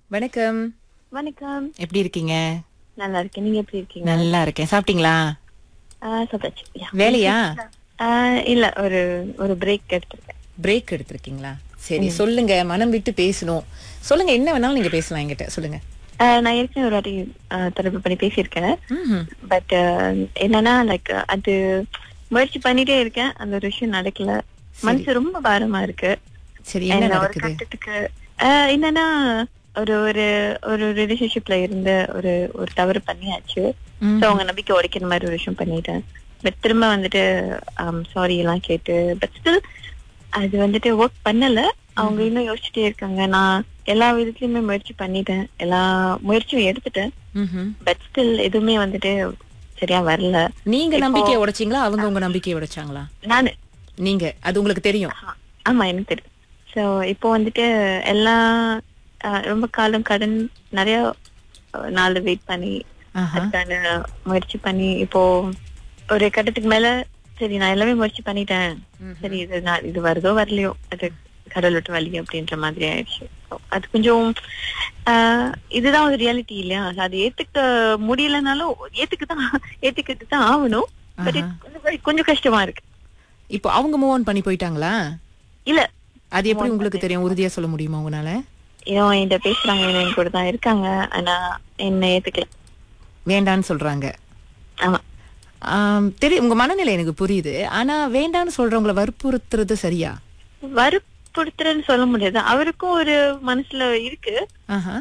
வணக்கம் வணக்கம் எப்படி இருக்கீங்க நல்லா இருக்கேன் நீங்க எப்படி இருக்கீங்க நல்லா இருக்கேன் சாப்பிட்டீங்களா ஆ, சாப்பிட்டாச்சு Yeah. வேலையா ஆ, இல்ல ஒரு ஒரு பிரேக் எடுத்திருக்கேன் பிரேக் எடுத்திருக்கீங்களா சரி சொல்லுங்க மனம் விட்டு பேசணும் சொல்லுங்க என்ன வேணாலும் நீங்க பேசலாம் என்கிட்ட சொல்லுங்க ஆ, நான் ஏற்கனவே ஒரு வாட்டி ஆ, தொடர்பு பண்ணி பேசியிருக்கேன் ம்ஹும். பட் என்னன்னா லைக் அது முயற்சி பண்ணிட்டே இருக்கேன் அந்த ஒரு விஷயம் நடக்கல மனசு ரொம்ப பாரமா இருக்கு சரி என்ன And ஒரு நடக்குது கட்டத்துக்கு ஆ, என்னன்னா ஒரு ஒரு ஒரு ரிலேஷன்ஷிப்ல இருந்த ஒரு ஒரு தவறு பண்ணியாச்சு ம். சோ அவங்க நம்பிக்கை உடைக்கிற மாதிரி ஒரு விஷயம் பண்ணிட்டேன் பட் திரும்ப வந்துட்டு சாரி எல்லாம் கேட்டு பட் ஸ்டில் அது வந்துட்டு ஒர்க் பண்ணல அவங்க இன்னும் யோசிச்சுட்டே இருக்காங்க நான் எல்லா விதத்துலயுமே முயற்சி பண்ணிட்டேன் எல்லா முயற்சியும் எடுத்துட்டேன் ம்ஹும். பட் ஸ்டில் எதுவுமே வந்துட்டு சரியா வரல நீங்க நம்பிக்கையை உடைச்சீங்களா அவங்க உங்க நம்பிக்கையை உடைச்சாங்களா நானு நீங்க அது உங்களுக்கு தெரியும் ஆ, ஆமா எனக்கு தெரியும் சோ இப்போ வந்துட்டு எல்லாம் ஆ, ரொம்ப காலம் கடன் நிறைய ஆ, நாள் வெயிட் பண்ணி ஆஹா. அதுக்கான முயற்சி பண்ணி இப்போ ஒரு கட்டத்துக்கு மேல சரி நான் எல்லாமே முயற்சி பண்ணிட்டேன் சரி இது நான் இது வருதோ வரலையோ அது கடல் விட்டு வலி அப்படின்ற மாதிரி ஆயிடுச்சு So, அது கொஞ்சம் ஆஹ், இதுதான் ஒரு ரியாலிட்டி இல்லையா அது ஏத்துக்க முடியலனாலும் ஏத்துக்குதான் ஏத்துக்கிட்டு தான் ஆகணும் பட் கொஞ்சம் கஷ்டமா இருக்கு இப்போ அவங்க மூவ் ஆன் பண்ணி போயிட்டாங்களா இல்ல அது எப்படி உங்களுக்கு தெரியும் உறுதியா சொல்ல முடியுமா உங்களால இவன் என்கிட்ட பேசுறாங்க இவன் என் கூட தான் இருக்காங்க ஆனா என்ன ஏத்துக்கல வேண்டான்னு சொல்றாங்க ஆமா ஆம், தெரியும் உங்க மனநிலை எனக்கு புரியுது ஆனா வேண்டான்னு சொல்றவங்கள வற்புறுத்துறது சரியா வறுப்படுத்துறேன்னு சொல்ல முடியாது அவருக்கும் ஒரு மனசுல இருக்கு ஆஹா.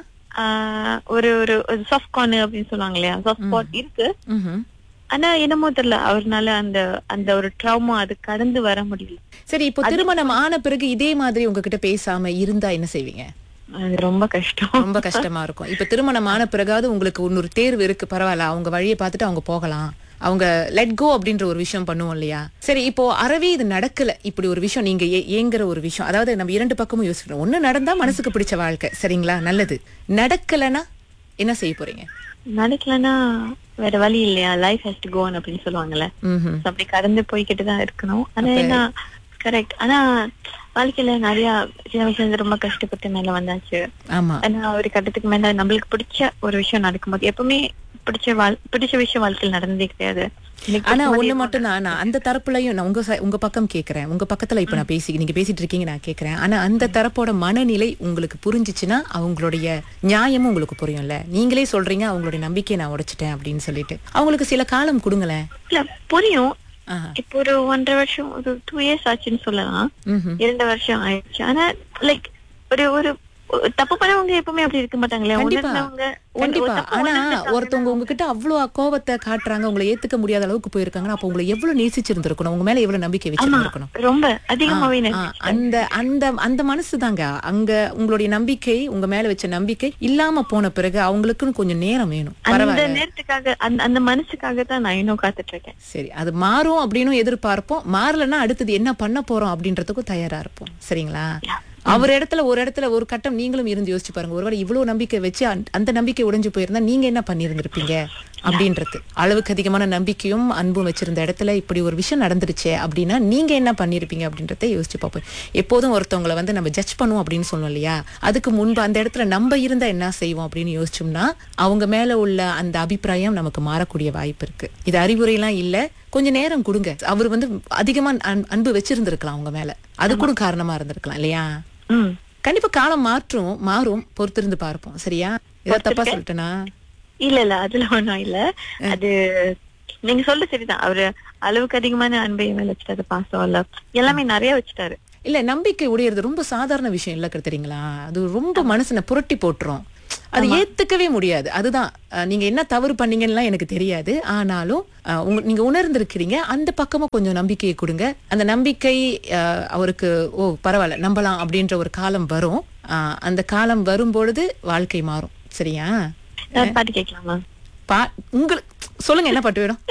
ஆஹ் ஒரு ஒரு சாஃப்ட் கார்னர் அப்படின்னு சொல்லுவாங்க இல்லையா சாஃப்ட் ஸ்பாட் இருக்கு ம்ஹும். ஆனா என்னமோ தெரியல அவர்னால அந்த அந்த ஒரு ட்ராமா அது கடந்து வர முடியல சரி இப்போ திருமணம் ஆன பிறகு இதே மாதிரி உங்ககிட்ட பேசாம இருந்தா என்ன செய்வீங்க அது ரொம்ப கஷ்டம் ரொம்ப கஷ்டமா இருக்கும் இப்ப திருமணம் ஆன பிறகாவது உங்களுக்கு இன்னொரு தேர்வு இருக்கு பரவாயில்ல அவங்க வழியை பார்த்துட்டு அவங்க போகலாம் அவங்க லெட் கோ அப்படின்ற ஒரு விஷயம் பண்ணுவோம் இல்லையா சரி இப்போ அறவே இது நடக்கல இப்படி ஒரு விஷயம் நீங்க ஏ- ஏங்குற ஒரு விஷயம் அதாவது நம்ம இரண்டு பக்கமும் யோசிக்கணும் ஒண்ணு நடந்தா மனசுக்கு பிடிச்ச வாழ்க்கை சரிங்களா நல்லது நடக்கலனா என்ன செய்ய போறீங்க நடக்கலன்னா வேற வழி இல்லையா லைஃப் ஹேஸ் டு கோன் அப்படின்னு சொல்லுவாங்கல்ல ம்ஹும். So அப்படி கடந்து போய்கிட்டு தான் இருக்கணும் ஆனா என்ன கரெக்ட் ஆனா வாழ்க்கையில நிறைய சின்ன வயசுல இருந்து ரொம்ப கஷ்டப்பட்டு மேல வந்தாச்சு ஆமா ஆனா ஒரு கட்டத்துக்கு மேல நம்மளுக்கு பிடிச்ச ஒரு விஷயம் நடக்கும்போது எப்பவுமே பிடிச்ச வாழ் பிடிச்ச விஷயம் வாழ்க்கையில் நடந்ததே கிடையாது எனக்கு ஆனா பிடிச்ச மாதிரி ஒண்ணு மட்டும் தான் நான் அந்த தரப்புலயும் நான் உங்க ச- உங்க பக்கம் கேக்குறேன் உங்க பக்கத்துல இப்ப நான் பேசி நீங்க பேசிட்டு இருக்கீங்க நான் கேக்குறேன் ஆனா அந்த தரப்போட மனநிலை உங்களுக்கு புரிஞ்சுச்சுன்னா அவங்களுடைய நியாயமும் உங்களுக்கு புரியும்ல நீங்களே சொல்றீங்க அவங்களுடைய நம்பிக்கையை நான் உடைச்சிட்டேன் அப்படின்னு சொல்லிட்டு அவங்களுக்கு சில காலம் கொடுங்களேன் இல்ல புரியும் ஆஹா. இப்போ ஒரு ஒன்றரை வருஷம் ஒரு டூ இயர்ஸ் ஆச்சுன்னு சொல்லலாம் ம்ஹும். இரண்டு வருஷம் ஆயிடுச்சு ஆனா லைக் ஒரு ஒரு ஒரு தப்பு பண்ணவங்க எப்பவுமே அப்படி இருக்க மாட்டாங்களே கண்டிப்பா உணர்ந்தவங்க ஒரு- கண்டிப்பா ஒரு தப்பு ஆனா உணர்ந்துட்டாங்கன்னா- ஒருத்தவங்க உங்ககிட்ட அவ்வளவு கோவத்தை காட்டுறாங்க உங்களை ஏத்துக்க முடியாத அளவுக்கு போயிருக்காங்கன்னா அப்ப உங்களை எவ்வளவு நேசிச்சிருந்திருக்கணும் உங்க மேல எவ்வளவு நம்பிக்கை வச்சிருந்திருக்கணும் ரொம்ப அதிகமாவே ஆ, நினைச்சு அந்த அந்த அந்த மனசு தாங்க அங்க உங்களுடைய நம்பிக்கை உங்க மேல வச்ச நம்பிக்கை இல்லாம போன பிறகு அவங்களுக்குன்னு கொஞ்சம் நேரம் வேணும் அந்த பரவாயில்ல நேரத்துக்காக அந்த அந்த மனசுக்காக தான் நான் இன்னும் காத்துட்டு இருக்கேன் சரி அது மாறும் அப்படின்னு எதிர்பார்ப்போம் மாறலன்னா அடுத்தது என்ன பண்ண போறோம் அப்படின்றதுக்கும் தயாரா இருப்போம் சரிங்களா அவர் இடத்துல ஒரு இடத்துல ஒரு கட்டம் நீங்களும் இருந்து யோசிச்சு பாருங்க ஒருவேளை இவ்வளவு நம்பிக்கை வச்சு அந்த- அந்த நம்பிக்கை உடைஞ்சு போயிருந்தா நீங்க என்ன பண்ணியிருந்திருப்பீங்க அப்படின்றது அளவுக்கு அதிகமான நம்பிக்கையும் அன்பும் வச்சிருந்த இடத்துல இப்படி ஒரு விஷயம் நடந்துருச்சே அப்படின்னா நீங்க என்ன பண்ணிருப்பீங்க அப்படின்றத யோசிச்சு பார்ப்போம் எப்போதும் ஒருத்தவங்களை வந்து நம்ம ஜட்ஜ் பண்ணுவோம் அப்படின்னு சொன்னோம் இல்லையா அதுக்கு முன்பு அந்த இடத்துல நம்ம இருந்தா என்ன செய்வோம் அப்படின்னு யோசிச்சோம்னா அவங்க மேல உள்ள அந்த அபிப்பிராயம் நமக்கு மாறக்கூடிய வாய்ப்பு இருக்கு இது அறிவுரைலாம் இல்ல கொஞ்ச நேரம் கொடுங்க அவர் வந்து அதிகமா அன்- அன்பு வச்சிருந்திருக்கலாம் அவங்க மேல அது கூட காரணமா இருந்திருக்கலாம் இல்லையா ம் கண்டிப்பா காலம் மாற்றும் மாறும் பொறுத்திருந்து பார்ப்போம் சரியா ஏதாவது தப்பா சொல்லிட்டேனா இல்ல இல்ல அதுல ஒண்ணும் இல்ல அது நீங்க சொல்ல சரிதான் அவரு அளவுக்கு அதிகமான அன்பை மேல வச்சுட்டாரு பாசம் இல்ல எல்லாமே நிறைய வச்சுட்டாரு இல்ல நம்பிக்கை உடையறது ரொம்ப சாதாரண விஷயம் இல்ல தெரியுங்களா அது ரொம்ப மனசுன புரட்டி போட்டுரும் அது ஏத்துக்கவே முடியாது அதுதான் அஹ், நீங்க என்ன தவறு பண்ணீங்கன்னா எனக்கு தெரியாது ஆனாலும் அஹ், உங்க நீங்க உணர்ந்திருக்கிறீங்க அந்த பக்கமும் கொஞ்சம் நம்பிக்கையை கொடுங்க அந்த நம்பிக்கை அஹ், அவருக்கு ஓ பரவாயில்ல நம்பலாம் அப்படின்ற ஒரு காலம் வரும் அஹ், அந்த காலம் வரும்பொழுது வாழ்க்கை மாறும் சரியா நான் பாட்டு கேட்கலாமா பா உங்களுக்கு சொல்லுங்க என்ன பாட்டு வேணும்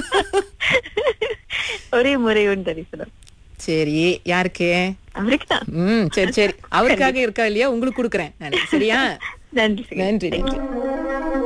ஒரே முறை உன் தரிசனம் சரி யாருக்கு அவருக்கு தான் ம் சரி சரி அவருக்காக இருக்கா இல்லையா உங்களுக்கு கொடுக்குறேன் நான் சரியா நன்றி நன்றி நன்றி